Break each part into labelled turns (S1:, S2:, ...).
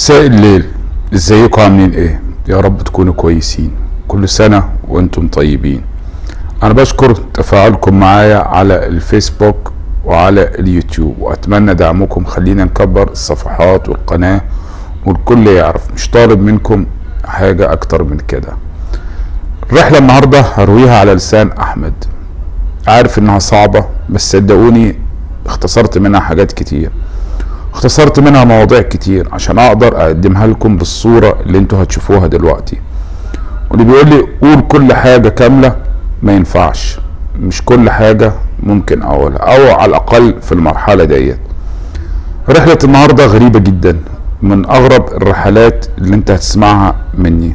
S1: مساء الليل ازيكم عاملين ايه يا رب تكونوا كويسين كل سنة وانتم طيبين انا بشكر تفاعلكم معايا على الفيسبوك وعلى اليوتيوب واتمنى دعمكم خلينا نكبر الصفحات والقناة والكل يعرف مش طالب منكم حاجة اكتر من كده الرحلة النهاردة هرويها على لسان احمد عارف انها صعبة بس صدقوني اختصرت منها حاجات كتير اختصرت منها مواضيع كتير عشان اقدر اقدمها لكم بالصورة اللي انتوا هتشوفوها دلوقتي واللي بيقول لي قول كل حاجة كاملة ما ينفعش مش كل حاجة ممكن اقولها او على الاقل في المرحلة ديت رحلة النهاردة غريبة جدا من اغرب الرحلات اللي انت هتسمعها مني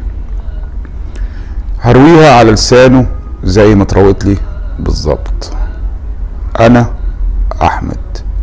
S1: هرويها على لسانه زي ما اتروت لي بالظبط انا احمد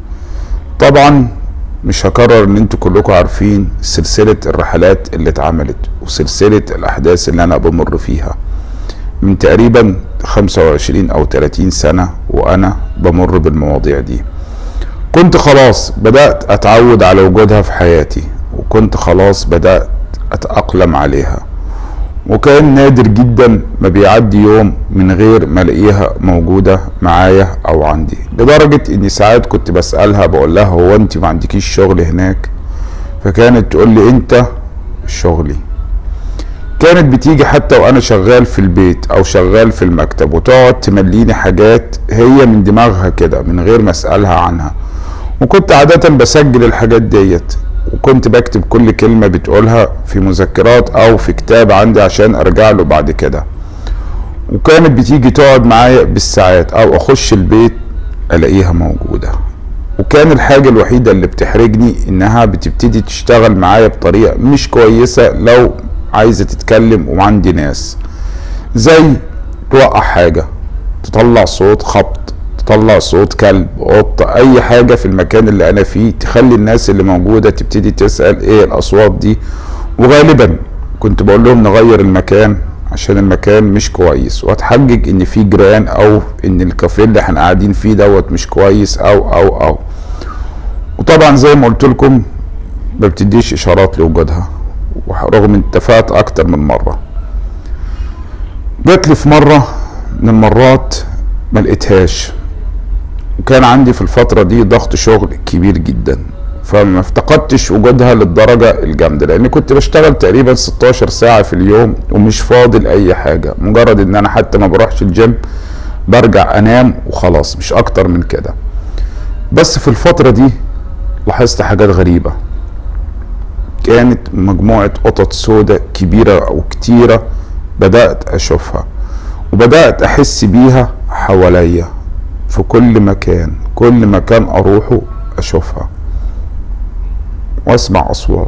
S1: طبعا مش هكرر ان انتوا كلكم عارفين سلسلة الرحلات اللي اتعملت وسلسلة الاحداث اللي انا بمر فيها من تقريبا 25 او 30 سنة وانا بمر بالمواضيع دي كنت خلاص بدأت اتعود على وجودها في حياتي وكنت خلاص بدأت اتأقلم عليها وكان نادر جدا ما بيعدي يوم من غير ما الاقيها موجودة معايا او عندي لدرجة اني ساعات كنت بسألها بقول لها هو انت ما عندكيش شغل هناك فكانت تقول لي انت شغلي كانت بتيجي حتى وانا شغال في البيت او شغال في المكتب وتقعد تمليني حاجات هي من دماغها كده من غير ما اسألها عنها وكنت عادة بسجل الحاجات ديت وكنت بكتب كل كلمة بتقولها في مذكرات أو في كتاب عندي عشان أرجع له بعد كده وكانت بتيجي تقعد معايا بالساعات أو أخش البيت ألاقيها موجودة وكان الحاجة الوحيدة اللي بتحرجني إنها بتبتدي تشتغل معايا بطريقة مش كويسة لو عايزة تتكلم وعندي ناس زي توقع حاجة تطلع صوت خبط تطلع صوت كلب قطة اي حاجة في المكان اللي انا فيه تخلي الناس اللي موجودة تبتدي تسأل ايه الاصوات دي وغالبا كنت بقول لهم نغير المكان عشان المكان مش كويس واتحجج ان في جيران او ان الكافيه اللي احنا قاعدين فيه دوت مش كويس او او او وطبعا زي ما قلت لكم ما بتديش اشارات لوجودها رغم ان اتفقت اكتر من مرة جات لي في مرة من المرات ما لقيتهاش وكان عندي في الفترة دي ضغط شغل كبير جدا فما افتقدتش وجودها للدرجة الجامدة لأني كنت بشتغل تقريبا 16 ساعة في اليوم ومش فاضي لأي حاجة مجرد إن أنا حتى ما بروحش الجيم برجع أنام وخلاص مش أكتر من كده بس في الفترة دي لاحظت حاجات غريبة كانت مجموعة قطط سوداء كبيرة أو كتيرة بدأت أشوفها وبدأت أحس بيها حواليا في كل مكان كل مكان اروحه اشوفها واسمع اصوات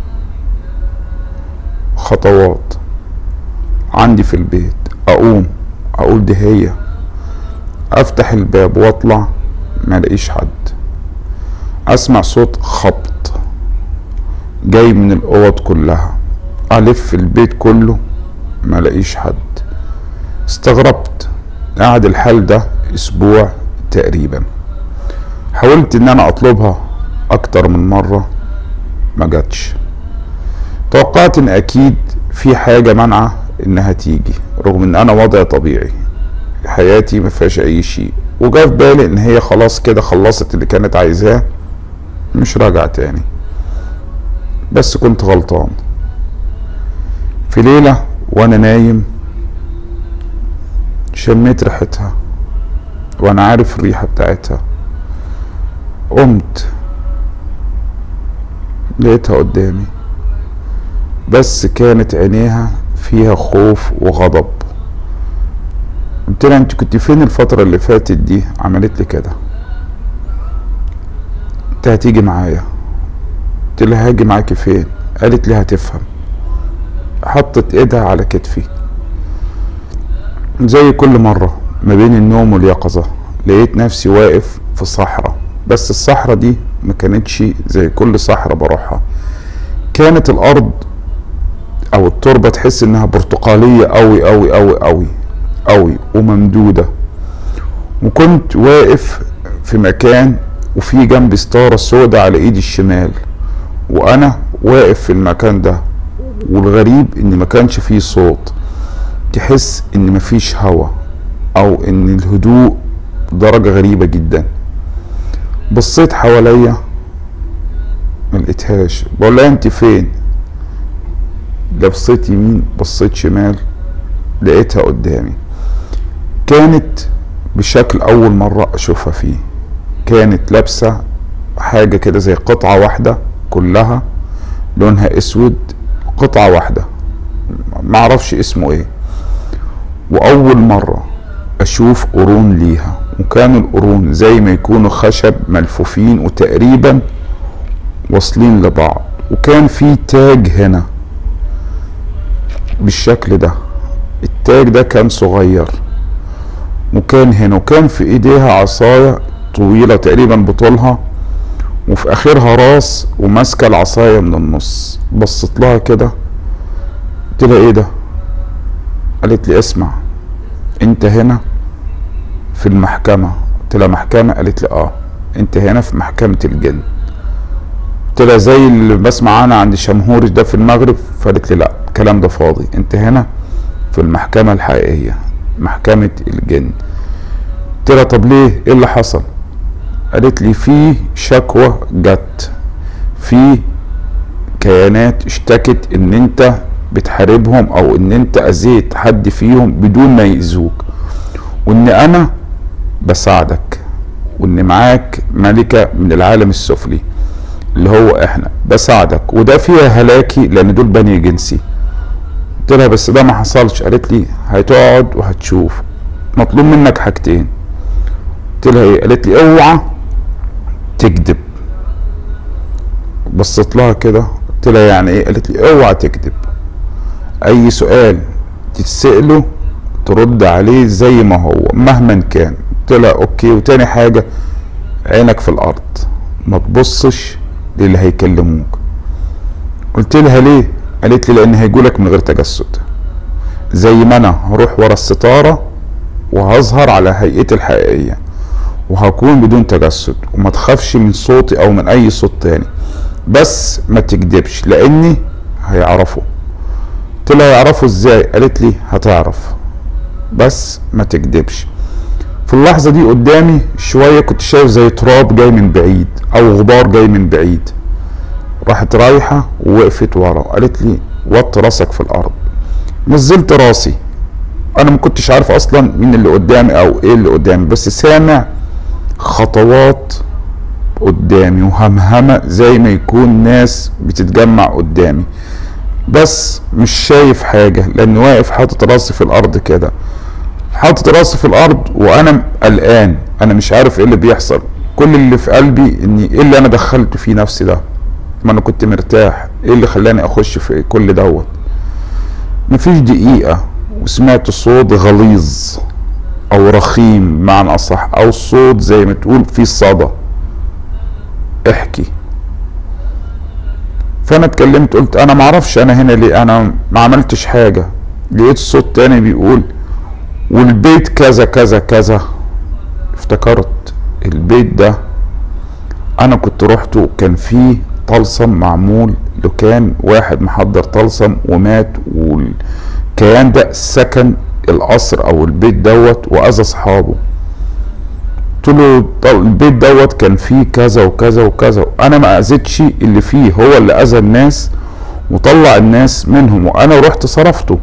S1: خطوات عندي في البيت اقوم اقول دي هي افتح الباب واطلع ما الاقيش حد اسمع صوت خبط جاي من الاوض كلها الف البيت كله ما الاقيش حد استغربت قعد الحال ده اسبوع تقريبا حاولت ان انا اطلبها اكتر من مرة ما جاتش توقعت ان اكيد في حاجة منعة انها تيجي رغم ان انا وضع طبيعي حياتي ما فيهاش اي شيء وجا في بالي ان هي خلاص كده خلصت اللي كانت عايزاه مش راجع تاني بس كنت غلطان في ليلة وانا نايم شميت ريحتها وانا عارف الريحة بتاعتها قمت لقيتها قدامي بس كانت عينيها فيها خوف وغضب قلت لها انت كنت فين الفترة اللي فاتت دي عملت لي كده انت هتيجي معايا قلت لها هاجي معاكي فين قالت لي هتفهم حطت ايدها على كتفي زي كل مرة ما بين النوم واليقظة لقيت نفسي واقف في صحراء بس الصحراء دي ما كانتش زي كل صحراء بروحها كانت الارض او التربة تحس انها برتقالية قوي قوي قوي قوي قوي وممدودة وكنت واقف في مكان وفي جنبي ستارة سودة على ايدي الشمال وانا واقف في المكان ده والغريب ان ما كانش فيه صوت تحس ان مفيش هوا او ان الهدوء درجة غريبة جدا بصيت حواليا ما لقيتهاش بقول لها انت فين لا بصيت يمين بصيت شمال لقيتها قدامي كانت بشكل اول مرة اشوفها فيه كانت لابسة حاجة كده زي قطعة واحدة كلها لونها اسود قطعة واحدة معرفش اسمه ايه واول مرة اشوف قرون ليها وكان القرون زي ما يكونوا خشب ملفوفين وتقريبا واصلين لبعض وكان في تاج هنا بالشكل ده التاج ده كان صغير وكان هنا وكان في ايديها عصاية طويلة تقريبا بطولها وفي اخرها راس وماسكة العصاية من النص بصت لها كده قلت لها ايه ده قالت لي اسمع انت هنا في المحكمة قلت لها محكمة قالت لي اه انت هنا في محكمة الجن قلت لها زي اللي بسمع انا عند شمهوري ده في المغرب فقالت لي لا الكلام ده فاضي انت هنا في المحكمة الحقيقية محكمة الجن قلت لها طب ليه ايه اللي حصل قالت لي في شكوى جت في كيانات اشتكت ان انت بتحاربهم او ان انت اذيت حد فيهم بدون ما يأذوك وان انا بساعدك وان معاك ملكة من العالم السفلي اللي هو احنا بساعدك وده فيها هلاكي لان دول بني جنسي قلت لها بس ده ما حصلش قالت لي هتقعد وهتشوف مطلوب منك حاجتين قلت لها ايه قالت لي اوعى تكذب بصيت لها كده قلت لها يعني ايه قالت لي اوعى تكذب اي سؤال تتسأله ترد عليه زي ما هو مهما كان قلت لها اوكي وتاني حاجة عينك في الارض ما تبصش للي هيكلموك قلت لها ليه قالت لي لان هيجولك من غير تجسد زي ما انا هروح ورا الستارة وهظهر على هيئتي الحقيقية وهكون بدون تجسد وما تخافش من صوتي او من اي صوت تاني بس ما تكدبش لاني هيعرفوا قلت لها يعرفوا ازاي قالت لي هتعرف بس ما تكدبش في اللحظة دي قدامي شوية كنت شايف زي تراب جاي من بعيد او غبار جاي من بعيد راحت رايحة ووقفت ورا قالت لي وط راسك في الارض نزلت راسي انا ما كنتش عارف اصلا مين اللي قدامي او ايه اللي قدامي بس سامع خطوات قدامي وهمهمة زي ما يكون ناس بتتجمع قدامي بس مش شايف حاجة لان واقف حاطط راسي في الارض كده حاطط راسي في الارض وانا قلقان انا مش عارف ايه اللي بيحصل كل اللي في قلبي اني ايه اللي انا دخلت فيه نفسي ده ما انا كنت مرتاح ايه اللي خلاني اخش في كل دوت مفيش دقيقة وسمعت صوت غليظ او رخيم بمعنى اصح او صوت زي ما تقول فيه صدى احكي فانا اتكلمت قلت انا معرفش انا هنا ليه انا ما عملتش حاجة لقيت صوت تاني بيقول والبيت كذا كذا كذا افتكرت البيت ده انا كنت رحته كان فيه طلسم معمول لو كان واحد محضر طلسم ومات والكيان ده سكن القصر او البيت دوت واذى اصحابه قلت له البيت دوت كان فيه كذا وكذا وكذا انا ما اذيتش اللي فيه هو اللي اذى الناس وطلع الناس منهم وانا رحت صرفته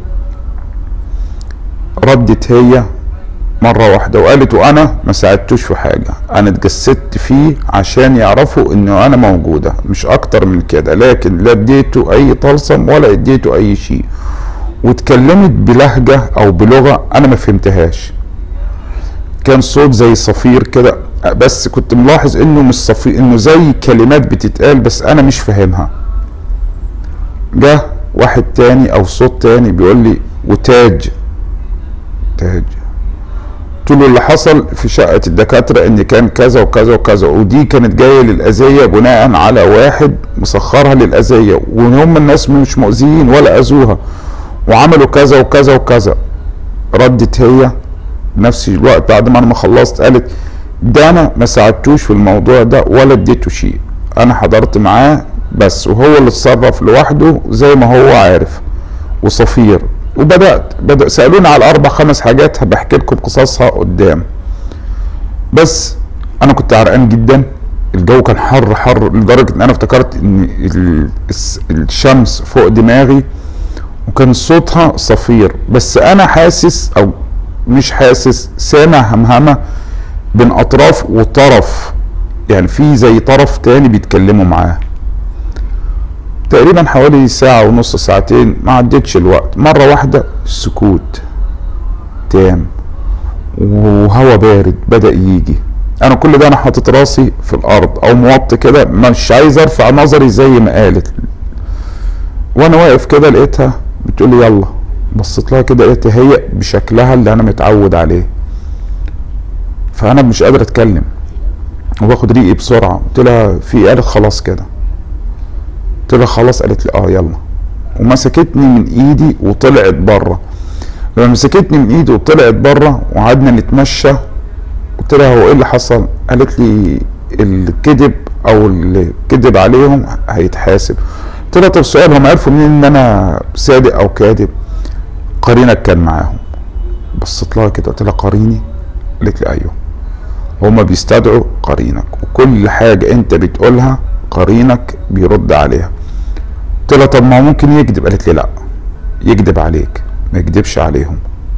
S1: ردت هي مرة واحدة وقالت وانا ما ساعدتوش في حاجة انا اتجسدت فيه عشان يعرفوا انه انا موجودة مش اكتر من كده لكن لا اديته اي طلسم ولا اديته اي شيء واتكلمت بلهجة او بلغة انا ما فهمتهاش كان صوت زي صفير كده بس كنت ملاحظ انه مش صفير انه زي كلمات بتتقال بس انا مش فاهمها جه واحد تاني او صوت تاني بيقول لي وتاج تاج قلت له اللي حصل في شقة الدكاترة ان كان كذا وكذا وكذا ودي كانت جاية للأذية بناء على واحد مسخرها للأذية وهم الناس مش مؤذيين ولا أذوها وعملوا كذا وكذا وكذا ردت هي نفس الوقت بعد ما انا ما خلصت قالت ده انا ما ساعدتوش في الموضوع ده ولا اديته شيء انا حضرت معاه بس وهو اللي اتصرف لوحده زي ما هو عارف وصفير وبدات بدأ سالوني على اربع خمس حاجات هبحكي لكم قصصها قدام بس انا كنت عرقان جدا الجو كان حر حر لدرجه ان انا افتكرت ان ال- الس- الشمس فوق دماغي وكان صوتها صفير بس انا حاسس او مش حاسس سامع همهمه بين اطراف وطرف يعني في زي طرف تاني بيتكلموا معاه تقريبا حوالي ساعة ونص ساعتين ما عدتش الوقت مرة واحدة سكوت تام وهوا بارد بدأ يجي انا كل ده انا حاطط راسي في الارض او موطي كده مش عايز ارفع نظري زي ما قالت وانا واقف كده لقيتها بتقول لي يلا بصيت لها كده لقيتها هي بشكلها اللي انا متعود عليه فانا مش قادر اتكلم وباخد ريقي بسرعه قلت لها في إيه؟ قالت خلاص كده قلت لها خلاص قالت لي اه يلا ومسكتني من ايدي وطلعت بره لما مسكتني من ايدي وطلعت بره وقعدنا نتمشى قلت لها هو ايه اللي حصل قالت لي الكذب او اللي كذب عليهم هيتحاسب قلت لها طب سؤال هم عرفوا منين ان انا صادق او كاذب قرينك كان معاهم بصيت لها كده قلت لها قريني قالت لي ايوه هما بيستدعوا قرينك وكل حاجة انت بتقولها قرينك بيرد عليها قلت لها طب ما هو ممكن يكذب قالت لي لا يكذب عليك ما يكذبش عليهم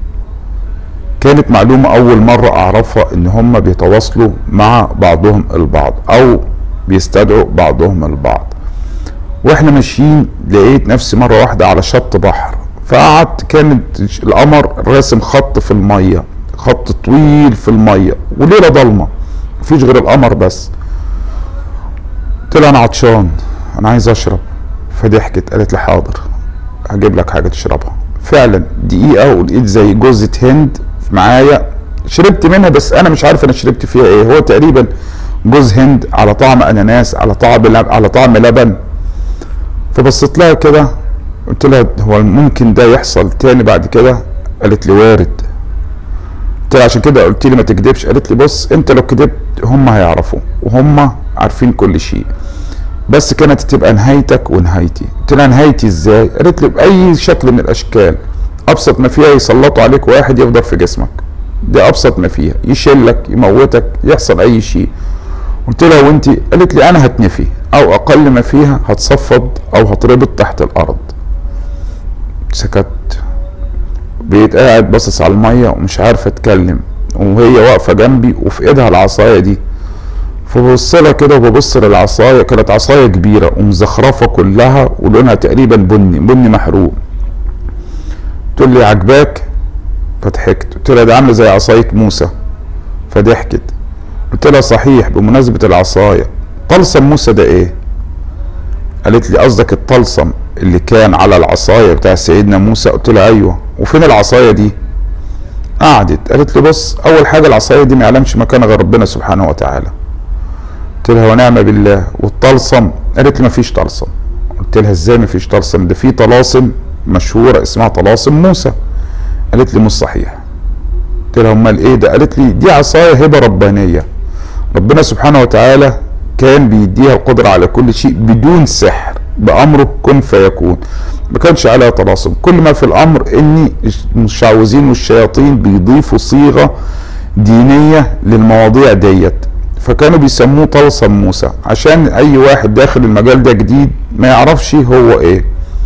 S1: كانت معلومة أول مرة أعرفها إن هما بيتواصلوا مع بعضهم البعض أو بيستدعوا بعضهم البعض واحنا ماشيين لقيت نفسي مرة واحدة على شط بحر فقعدت كانت القمر راسم خط في المية خط طويل في المية وليلة ضلمة مفيش غير القمر بس قلت لها أنا عطشان أنا عايز أشرب فضحكت قالت لي حاضر هجيب لك حاجة تشربها فعلا دقيقة ولقيت زي جوزة هند معايا شربت منها بس انا مش عارف انا شربت فيها ايه هو تقريبا جوز هند على طعم اناناس على طعم لب... على طعم لبن فبصيت لها كده قلت لها هو ممكن ده يحصل تاني بعد كده قالت لي وارد قلت لها عشان كده قلت لي ما تكذبش قالت لي بص انت لو كذبت هم هيعرفوا وهم عارفين كل شيء بس كانت تبقى نهايتك ونهايتي قلت لها نهايتي ازاي قالت لي باي شكل من الاشكال ابسط ما فيها يسلطوا عليك واحد يفضل في جسمك دي ابسط ما فيها يشلك يموتك يحصل اي شيء قلت لها وانت قالت لي انا هتنفي او اقل ما فيها هتصفد او هتربط تحت الارض سكت بقيت قاعد باصص على الميه ومش عارف اتكلم وهي واقفه جنبي وفي ايدها العصايه دي فببص لها كده وببص للعصايه كانت عصايه كبيره ومزخرفه كلها ولونها تقريبا بني بني محروق تقول لي عجباك فضحكت قلت لها ده عامله زي عصايه موسى فضحكت قلت لها صحيح بمناسبه العصايه طلسم موسى ده ايه قالت لي قصدك الطلسم اللي كان على العصايه بتاع سيدنا موسى قلت لها ايوه وفين العصايه دي قعدت قالت لي بص اول حاجه العصايه دي ما يعلمش مكانها غير ربنا سبحانه وتعالى قلت لها ونعم بالله والطلسم قالت لي ما فيش طلسم قلت لها ازاي ما فيش طلسم ده في طلاسم مشهوره اسمها طلاسم موسى قالت لي مش صحيح قلت لها امال ايه ده قالت لي دي عصايه هبه ربانيه ربنا سبحانه وتعالى كان بيديها القدره على كل شيء بدون سحر بامره كن فيكون ما كانش عليها طلاسم كل ما في الامر ان المشعوذين والشياطين بيضيفوا صيغه دينيه للمواضيع ديت فكانوا بيسموه طلسم موسى عشان اي واحد داخل المجال ده جديد ما يعرفش هو ايه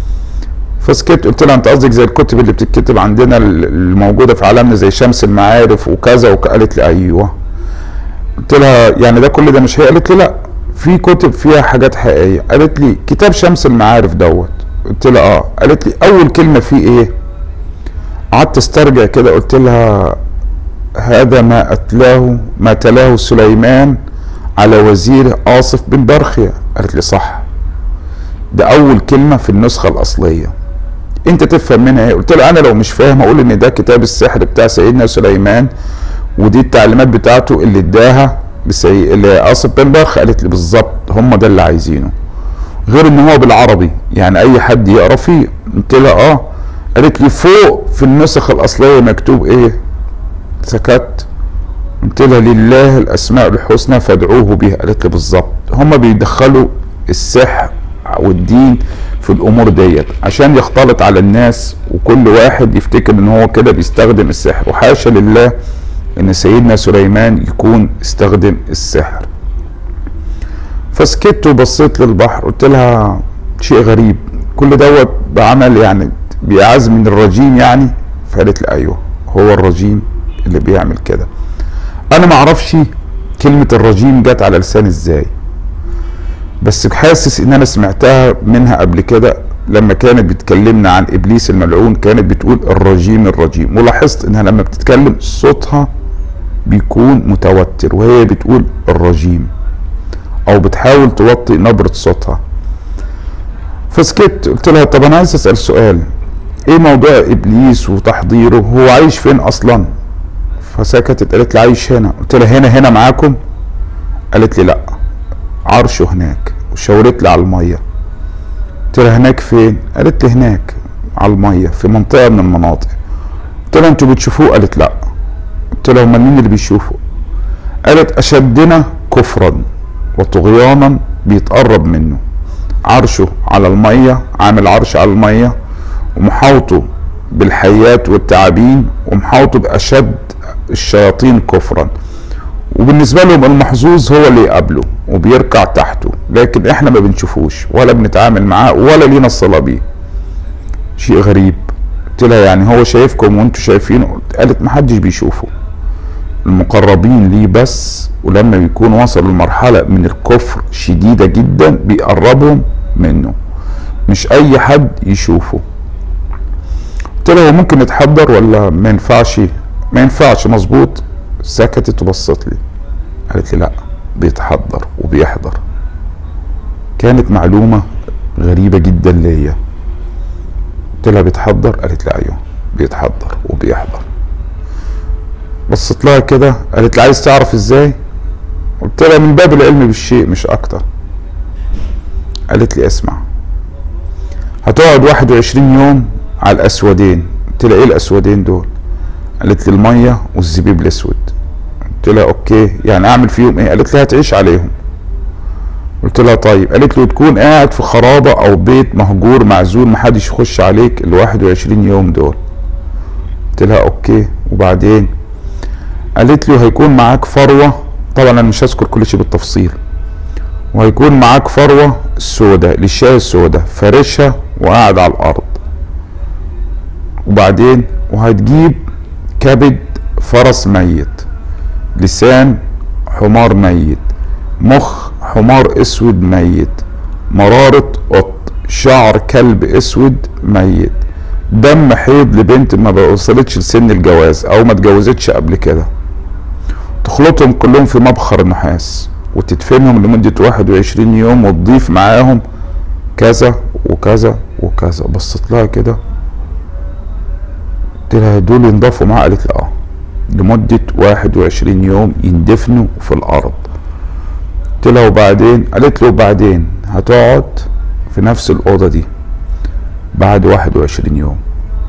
S1: فسكت قلت لها انت قصدك زي الكتب اللي بتتكتب عندنا الموجوده في عالمنا زي شمس المعارف وكذا وك... قالت لي ايوه قلت لها يعني ده كل ده مش هي قالت لي لا في كتب فيها حاجات حقيقيه قالت لي كتاب شمس المعارف دوت قلت لها اه قالت لي اول كلمه فيه ايه قعدت استرجع كده قلت لها هذا ما اتلاه ما تلاه سليمان على وزير آصف بن برخيا قالت لي صح ده اول كلمه في النسخه الاصليه انت تفهم منها ايه قلت له انا لو مش فاهم اقول ان ده كتاب السحر بتاع سيدنا سليمان ودي التعليمات بتاعته اللي اداها بسي... اللي آصف بن برخ قالت لي بالظبط هم ده اللي عايزينه غير ان هو بالعربي يعني اي حد يقرا فيه قلت لها اه قالت لي فوق في النسخ الاصليه مكتوب ايه سكت قلت لها لله الاسماء الحسنى فادعوه بها قالت لي بالظبط هم بيدخلوا السحر والدين في الامور ديت عشان يختلط على الناس وكل واحد يفتكر ان هو كده بيستخدم السحر وحاشا لله ان سيدنا سليمان يكون استخدم السحر فسكت وبصيت للبحر قلت لها شيء غريب كل دوت بعمل يعني بيعز من الرجيم يعني فقالت لي ايوه هو الرجيم اللي بيعمل كده انا ما اعرفش كلمة الرجيم جت على لساني ازاي بس حاسس ان انا سمعتها منها قبل كده لما كانت بتكلمنا عن ابليس الملعون كانت بتقول الرجيم الرجيم ولاحظت انها لما بتتكلم صوتها بيكون متوتر وهي بتقول الرجيم او بتحاول توطي نبرة صوتها فسكت قلت لها طب انا عايز اسال سؤال ايه موضوع ابليس وتحضيره هو عايش فين اصلا فسكتت قالت لي عايش هنا قلت لها هنا هنا معاكم قالت لي لا عرشه هناك وشاورت لي على الميه قلت لها هناك فين قالت لي هناك على الميه في منطقه من المناطق قلت لها انتوا بتشوفوه قالت لا قلت لها امال مين اللي بيشوفه قالت اشدنا كفرا وطغيانا بيتقرب منه عرشه على الميه عامل عرش على الميه ومحاوطه بالحيات والتعابين ومحاوطه باشد الشياطين كفرا وبالنسبه لهم المحظوظ هو اللي يقابله وبيركع تحته لكن احنا ما بنشوفوش ولا بنتعامل معاه ولا لينا صله بيه شيء غريب قلت لها يعني هو شايفكم وانتوا شايفينه قالت ما حدش بيشوفه المقربين ليه بس ولما بيكون وصل لمرحله من الكفر شديده جدا بيقربهم منه مش اي حد يشوفه قلت لها هو ممكن نتحضر ولا ما ينفعش ما ينفعش مظبوط سكتت وبصت لي قالت لي لا بيتحضر وبيحضر كانت معلومة غريبة جدا ليا قلت لها بيتحضر قالت لي ايوه بيتحضر وبيحضر بصت لها كده قالت لي عايز تعرف ازاي قلت لها من باب العلم بالشيء مش اكتر قالت لي اسمع هتقعد 21 يوم على الاسودين قلت لها ايه الاسودين دول قالت لي الميه والزبيب الاسود قلت لها اوكي يعني اعمل فيهم ايه قالت لي هتعيش عليهم قلت لها طيب قالت لي تكون قاعد في خرابه او بيت مهجور معزول محدش يخش عليك ال 21 يوم دول قلت لها اوكي وبعدين قالت لي هيكون معاك فروه طبعا انا مش هذكر كل شيء بالتفصيل وهيكون معاك فروه سودة للشاي السودة فارشها وقاعد على الارض وبعدين وهتجيب كبد فرس ميت لسان حمار ميت مخ حمار اسود ميت مرارة قط شعر كلب اسود ميت دم حيض لبنت ما وصلتش لسن الجواز او ما اتجوزتش قبل كده تخلطهم كلهم في مبخر نحاس وتدفنهم لمدة 21 يوم وتضيف معاهم كذا وكذا وكذا بصت لها كده قلت لها دول ينضافوا معاه قالت لي اه لمدة 21 يوم يندفنوا في الأرض قلت لها وبعدين قالت له وبعدين هتقعد في نفس الأوضة دي بعد 21 يوم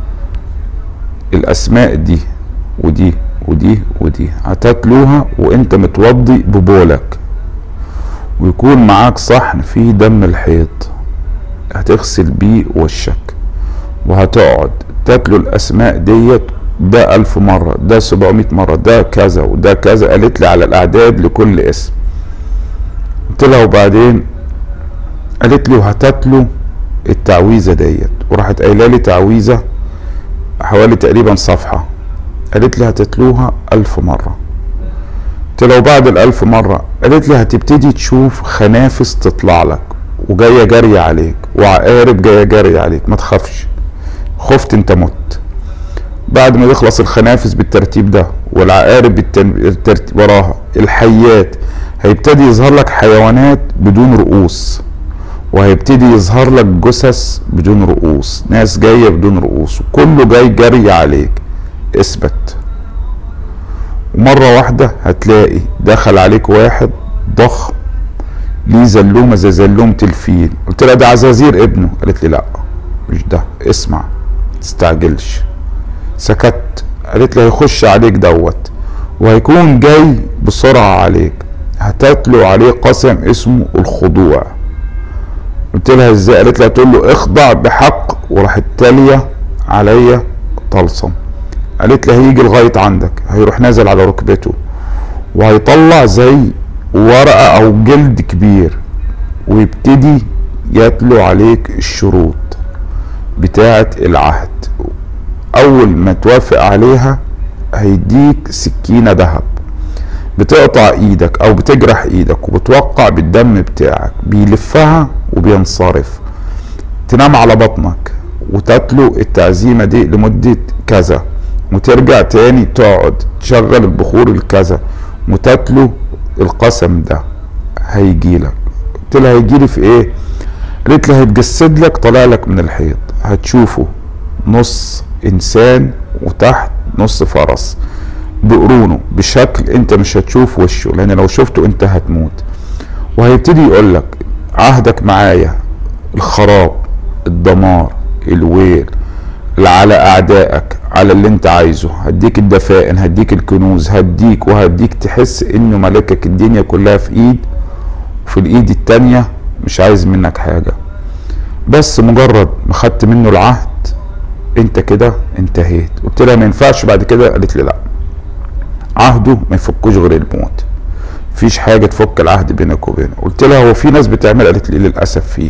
S1: الأسماء دي ودي ودي ودي هتاكلوها وانت متوضي ببولك ويكون معاك صحن فيه دم الحيض هتغسل بيه وشك وهتقعد تاكلوا الاسماء ديت ده ألف مرة ده سبعمائة مرة ده كذا وده كذا قالت لي على الأعداد لكل اسم قلت لها وبعدين قالت لي وهتاكلوا التعويذة ديت وراحت قايلة لي تعويذة حوالي تقريبا صفحة قالت لي هتتلوها ألف مرة قلت لها وبعد الألف مرة قالت لي هتبتدي تشوف خنافس تطلع لك وجاية جارية عليك وعقارب جاية جارية عليك ما تخافش خفت انت مت بعد ما يخلص الخنافس بالترتيب ده والعقارب بالترتيب وراها الحيات هيبتدي يظهر لك حيوانات بدون رؤوس وهيبتدي يظهر لك جثث بدون رؤوس ناس جاية بدون رؤوس كله جاي جري عليك اثبت ومرة واحدة هتلاقي دخل عليك واحد ضخم ليه زلومة زي زلومة الفيل قلت لها ده عزازير ابنه قالت لي لا مش ده اسمع تستعجلش سكت قالت لي هيخش عليك دوت وهيكون جاي بسرعة عليك هتتلو عليه قسم اسمه الخضوع قلت لها ازاي قالت لها تقول له اخضع بحق وراحت تاليه عليا طلسم قالت لي هيجي لغايه عندك هيروح نازل على ركبته وهيطلع زي ورقه او جلد كبير ويبتدي يتلو عليك الشروط بتاعه العهد اول ما توافق عليها هيديك سكينه ذهب بتقطع ايدك او بتجرح ايدك وبتوقع بالدم بتاعك بيلفها وبينصرف تنام على بطنك وتتلو التعزيمه دي لمده كذا وترجع تاني تقعد تشغل البخور الكذا وتتلو القسم ده هيجيلك قلت لها هيجيلي في ايه قالت لي هيتجسد لك طالع لك من الحيط هتشوفه نص انسان وتحت نص فرس بقرونه بشكل انت مش هتشوف وشه لان لو شفته انت هتموت وهيبتدي يقول لك عهدك معايا الخراب الدمار الويل على اعدائك على اللي انت عايزه هديك الدفائن هديك الكنوز هديك وهديك تحس انه ملكك الدنيا كلها في ايد وفي الايد التانية مش عايز منك حاجة بس مجرد ما خدت منه العهد انت كده انتهيت قلت لها ما ينفعش بعد كده قالت لي لا عهده ما يفكوش غير الموت مفيش حاجة تفك العهد بينك وبينه قلت لها هو في ناس بتعمل قالت لي للأسف فيه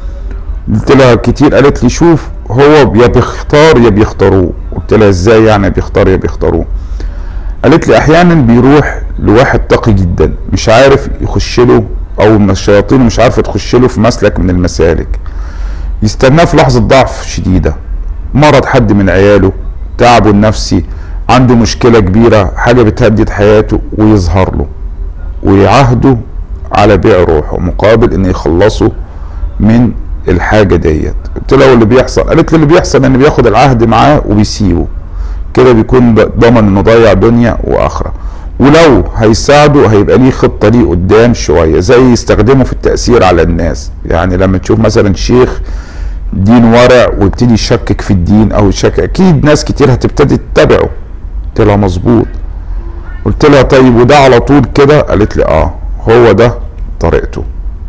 S1: قلت لها كتير قالت لي شوف هو يا بيختار يا بيختاروه قلت لها ازاي يعني بيختار يا بيختاروه قالت لي احيانا بيروح لواحد تقي جدا مش عارف يخش له او الشياطين مش عارفه تخش له في مسلك من المسالك يستناه في لحظه ضعف شديده مرض حد من عياله تعبه النفسي عنده مشكله كبيره حاجه بتهدد حياته ويظهر له ويعهده على بيع روحه مقابل ان يخلصه من الحاجه ديت قلت له اللي بيحصل قالت لي اللي بيحصل ان بياخد العهد معاه وبيسيبه كده بيكون ضمن انه ضيع دنيا واخره ولو هيساعده هيبقى ليه خطه ليه قدام شويه زي يستخدمه في التاثير على الناس يعني لما تشوف مثلا شيخ دين ورع ويبتدي يشكك في الدين او يشكك اكيد ناس كتير هتبتدي تتبعه قلت لها مظبوط قلت لها طيب وده على طول كده قالت لي اه هو ده طريقته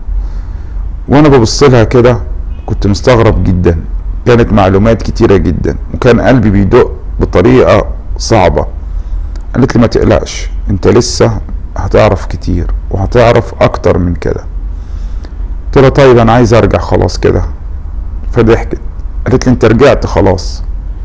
S1: وانا ببص لها كده كنت مستغرب جدا كانت معلومات كتيرة جدا وكان قلبي بيدق بطريقة صعبة قالت لي ما تقلقش انت لسه هتعرف كتير وهتعرف اكتر من كده قلت لها طيب انا عايز ارجع خلاص كده فضحكت قالت لي انت رجعت خلاص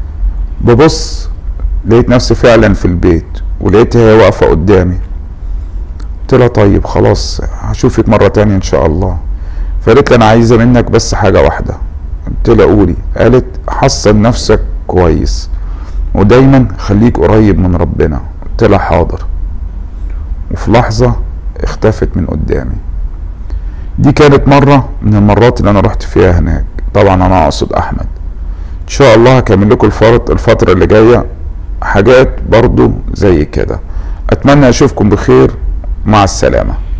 S1: ببص لقيت نفسي فعلا في البيت ولقيتها هي واقفة قدامي قلت لها طيب خلاص هشوفك مرة تانية ان شاء الله فقالت لي انا عايزة منك بس حاجة واحدة قلت لها قولي قالت حصن نفسك كويس ودايما خليك قريب من ربنا قلت لها حاضر وفي لحظة اختفت من قدامي دي كانت مرة من المرات اللي انا رحت فيها هناك طبعا انا اقصد احمد ان شاء الله هكمل لكم الفترة اللي جاية حاجات برضو زي كده اتمنى اشوفكم بخير مع السلامه